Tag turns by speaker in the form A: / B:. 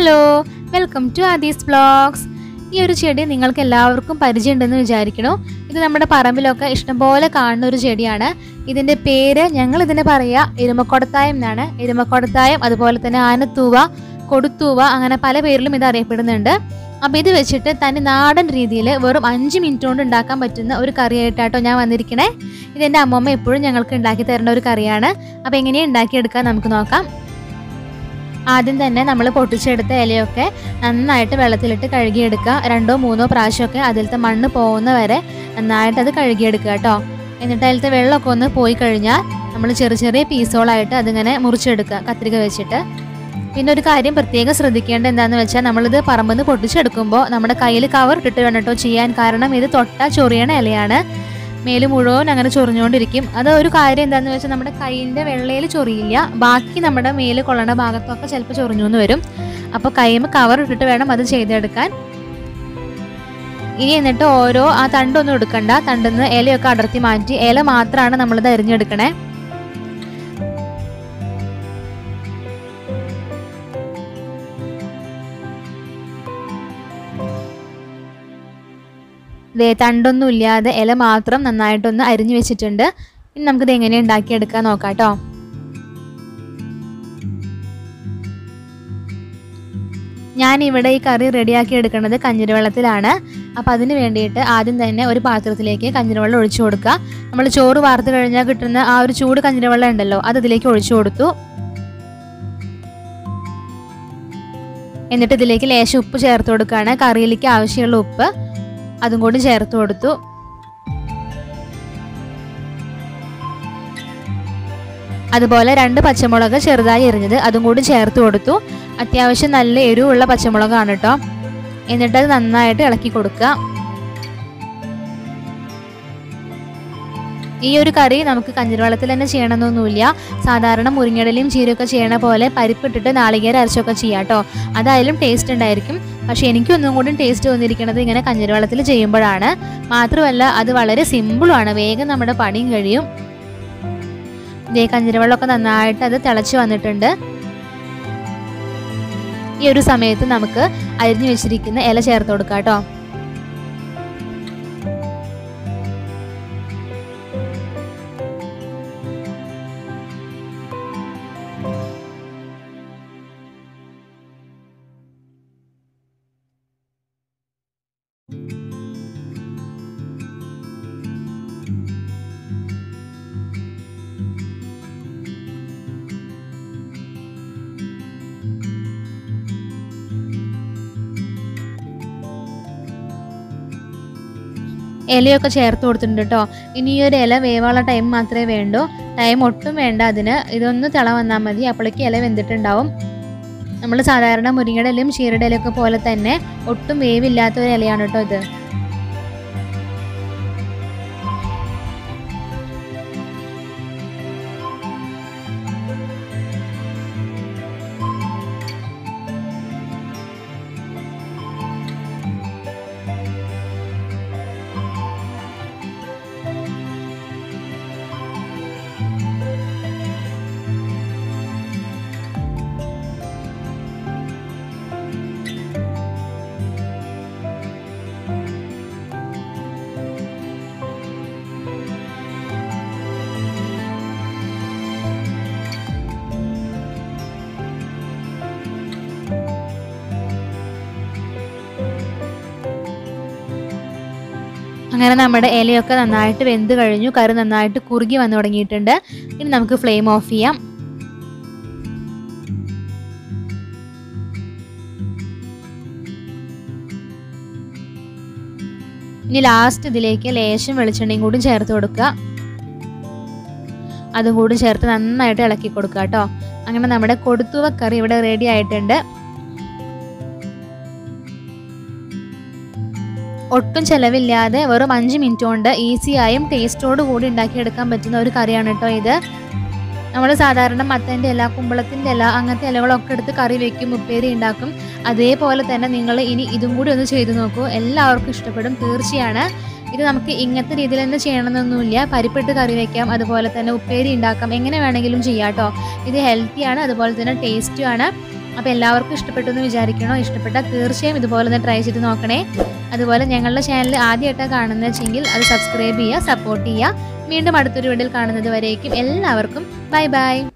A: hello welcome to Aadi's vlogs ഈ ഒരു ചെടി നിങ്ങൾക്ക് എല്ലാവർക്കും പരിചയമുണ്ടെന്ന് വിചാരിക്കണു ഇത് നമ്മുടെ പറമ്പിലൊക്കെ ഇഷ്ടംപോലെ കാണുന്ന ഒരു ചെടിയാണ് ഇതിൻ്റെ പേര് ഞങ്ങൾ ഇതിനെ പറയുക എരുമക്കൊടത്തായം എന്നാണ് എരുമക്കൊടത്തായം അതുപോലെ തന്നെ ആനത്തൂവ കൊടുത്തൂവ അങ്ങനെ പല പേരിലും ഇത് അറിയപ്പെടുന്നുണ്ട് അപ്പോൾ ഇത് വെച്ചിട്ട് തനി നാടൻ രീതിയിൽ വെറും അഞ്ച് മിനിറ്റ് കൊണ്ട് ഉണ്ടാക്കാൻ പറ്റുന്ന ഒരു കറിയായിട്ടാട്ടോ ഞാൻ വന്നിരിക്കണേ ഇതെൻ്റെ അമ്മമ്മ എപ്പോഴും ഞങ്ങൾക്ക് ഉണ്ടാക്കി തരേണ്ട ഒരു കറിയാണ് അപ്പോൾ എങ്ങനെയാണ് ഉണ്ടാക്കിയെടുക്കാൻ നമുക്ക് നോക്കാം ആദ്യം തന്നെ നമ്മൾ പൊട്ടിച്ചെടുത്ത ഇലയൊക്കെ നന്നായിട്ട് വെള്ളത്തിലിട്ട് കഴുകിയെടുക്കുക രണ്ടോ മൂന്നോ പ്രാവശ്യമൊക്കെ അതിലത്തെ മണ്ണ് പോകുന്ന വരെ നന്നായിട്ട് അത് കഴുകിയെടുക്കുക കേട്ടോ എന്നിട്ട് അതിലത്തെ വെള്ളമൊക്കെ ഒന്ന് പോയി കഴിഞ്ഞാൽ നമ്മൾ ചെറിയ ചെറിയ പീസുകളായിട്ട് അതിങ്ങനെ മുറിച്ചെടുക്കുക കത്രിക വെച്ചിട്ട് പിന്നെ ഒരു കാര്യം പ്രത്യേകം ശ്രദ്ധിക്കേണ്ടത് എന്താണെന്ന് വെച്ചാൽ നമ്മളിത് പറമ്പെന്ന് പൊട്ടിച്ചെടുക്കുമ്പോൾ നമ്മുടെ കയ്യിൽ കവർ ഇട്ടിട്ട് വേണം കേട്ടോ ചെയ്യാൻ കാരണം ഇത് തൊട്ടാ ചൊറിയണ ഇലയാണ് മേല് മുഴുവൻ അങ്ങനെ ചൊറിഞ്ഞുകൊണ്ടിരിക്കും അത് ഒരു കാര്യം എന്താണെന്ന് വെച്ചാൽ നമ്മുടെ കൈയിൻ്റെ വെള്ളയിൽ ചൊറിയില്ല ബാക്കി നമ്മുടെ മേല് കൊള്ളണ ഭാഗത്തൊക്കെ ചിലപ്പോൾ ചൊറിഞ്ഞു എന്ന് വരും അപ്പോൾ കൈമ കവർ ഇട്ടിട്ട് വേണം അത് ചെയ്തെടുക്കാൻ ഇനി എന്നിട്ട് ഓരോ ആ തണ്ടൊന്നും എടുക്കണ്ട തണ്ടിന്ന് ഇലയൊക്കെ അടർത്തി മാറ്റി ഇല മാത്രമാണ് നമ്മളിത് അരിഞ്ഞെടുക്കണേ ദേ തണ്ടൊന്നും ഇല്ലാതെ ഇല മാത്രം നന്നായിട്ടൊന്ന് അരിഞ്ഞു വെച്ചിട്ടുണ്ട് ഇനി നമുക്കിത് എങ്ങനെ ഉണ്ടാക്കിയെടുക്കാൻ നോക്കാം കേട്ടോ ഞാൻ ഇവിടെ ഈ കറി റെഡിയാക്കി എടുക്കുന്നത് കഞ്ഞിരവെള്ളത്തിലാണ് അപ്പം അതിന് വേണ്ടിയിട്ട് ആദ്യം തന്നെ ഒരു പാത്രത്തിലേക്ക് കഞ്ഞിരവെള്ളം ഒഴിച്ചു കൊടുക്കുക നമ്മൾ ചോറ് വാർത്ത് കഴിഞ്ഞാൽ കിട്ടുന്ന ആ ഒരു ചൂട് കഞ്ഞിരവെള്ളം ഉണ്ടല്ലോ അത് ഇതിലേക്ക് ഒഴിച്ചു കൊടുത്തു എന്നിട്ട് ഇതിലേക്ക് ലേശം ഉപ്പ് ചേർത്ത് കൊടുക്കുകയാണ് കറിയിലേക്ക് ആവശ്യമുള്ള ഉപ്പ് അതും കൂടി ചേർത്ത് കൊടുത്തു അതുപോലെ രണ്ട് പച്ചമുളക് ചെറുതായി എറിഞ്ഞത് അതും കൂടി ചേർത്ത് കൊടുത്തു അത്യാവശ്യം നല്ല എരിവുള്ള പച്ചമുളകാണ് കേട്ടോ എന്നിട്ട് അത് നന്നായിട്ട് ഇളക്കി കൊടുക്കുക ഈ ഒരു കറി നമുക്ക് കഞ്ഞിരവെള്ളത്തിൽ തന്നെ ചെയ്യണമെന്നൊന്നുമില്ല സാധാരണ മുരിങ്ങടലയും ചീരയൊക്കെ ചെയ്യണ പോലെ പരിപ്പിട്ടിട്ട് നാളികേരം അരച്ചൊക്കെ ചെയ്യാം കേട്ടോ അതായാലും ടേസ്റ്റ് ഉണ്ടായിരിക്കും പക്ഷേ എനിക്കൊന്നും കൂടി ടേസ്റ്റ് തോന്നിയിരിക്കുന്നത് ഇങ്ങനെ കഞ്ഞിരവെള്ളത്തിൽ ചെയ്യുമ്പോഴാണ് മാത്രമല്ല അത് വളരെ സിമ്പിളുമാണ് വേഗം നമ്മുടെ പണിയും കഴിയും ഇതേ കഞ്ഞിരവെള്ളമൊക്കെ നന്നായിട്ട് അത് തിളച്ച് വന്നിട്ടുണ്ട് ഈ ഒരു സമയത്ത് നമുക്ക് അരിഞ്ഞു വെച്ചിരിക്കുന്ന ഇല ചേർത്ത് കൊടുക്കാം കേട്ടോ ഇലയൊക്കെ ചേർത്ത് കൊടുത്തിട്ടുണ്ട് കേട്ടോ ഇനി ഈ ഒരു ഇല വേവാനുള്ള ടൈം മാത്രമേ വേണ്ടൂ ടൈം ഒട്ടും വേണ്ട അതിന് ഇതൊന്ന് തിള വന്നാൽ മതി അപ്പോഴേക്ക് ഇല വെന്തിട്ടുണ്ടാവും നമ്മൾ സാധാരണ മുരിങ്ങയുടെ ഇലയും ചീരയുടെ ഇലയൊക്കെ പോലെ തന്നെ ഒട്ടും വേവില്ലാത്ത ഒരു ഇലയാണ് കേട്ടോ ഇത് അങ്ങനെ നമ്മുടെ ഇലയൊക്കെ നന്നായിട്ട് വെന്ത് കഴിഞ്ഞു കറി നന്നായിട്ട് കുറുകി വന്നു തുടങ്ങിയിട്ടുണ്ട് ഇനി നമുക്ക് ഫ്ലെയിം ഓഫ് ചെയ്യാം ഇനി ലാസ്റ്റ് ഇതിലേക്ക് ലേശം വെളിച്ചെണ്ണയും കൂടി ചേർത്ത് കൊടുക്കുക അതും കൂടി ചേർത്ത് നന്നായിട്ട് ഇളക്കി കൊടുക്കുക കേട്ടോ അങ്ങനെ നമ്മുടെ കൊടുത്തുവ കറി ഇവിടെ റെഡി ആയിട്ടുണ്ട് ഒട്ടും ചിലവില്ലാതെ വെറും അഞ്ച് മിനിറ്റ് കൊണ്ട് ഈസിയായും ടേസ്റ്റോട് കൂടി ഉണ്ടാക്കിയെടുക്കാൻ പറ്റുന്ന ഒരു കറിയാണ് കേട്ടോ ഇത് നമ്മൾ സാധാരണ മത്തൻ്റെ ഇല കുമ്പളത്തിൻ്റെ ഇല അങ്ങനത്തെ ഇലകളൊക്കെ എടുത്ത് കറി വെക്കും ഉപ്പേരി ഉണ്ടാക്കും അതേപോലെ തന്നെ നിങ്ങൾ ഇനി ഇതും കൂടി ഒന്ന് ചെയ്തു നോക്കൂ എല്ലാവർക്കും ഇഷ്ടപ്പെടും തീർച്ചയാണ് ഇത് നമുക്ക് ഇങ്ങനത്തെ രീതിയിൽ തന്നെ ചെയ്യണമെന്നൊന്നുമില്ല പരിപ്പിട്ട് കറി വെക്കാം അതുപോലെ തന്നെ ഉപ്പേരി ഉണ്ടാക്കാം എങ്ങനെ വേണമെങ്കിലും ചെയ്യാം കേട്ടോ ഇത് ഹെൽത്തിയാണ് അതുപോലെ തന്നെ ടേസ്റ്റുമാണ് അപ്പോൾ എല്ലാവർക്കും ഇഷ്ടപ്പെട്ടു എന്ന് വിചാരിക്കണോ ഇഷ്ടപ്പെട്ടാൽ തീർച്ചയായും ഇതുപോലെ ഒന്ന് ട്രൈ ചെയ്ത് നോക്കണേ അതുപോലെ ഞങ്ങളുടെ ചാനൽ ആദ്യമായിട്ടാണ് കാണുന്നത് വെച്ചെങ്കിൽ അത് സബ്സ്ക്രൈബ് ചെയ്യുക സപ്പോർട്ട് ചെയ്യുക വീണ്ടും അടുത്തൊരു വീഡിയോയിൽ കാണുന്നത് വരേക്കും എല്ലാവർക്കും ബൈ ബൈ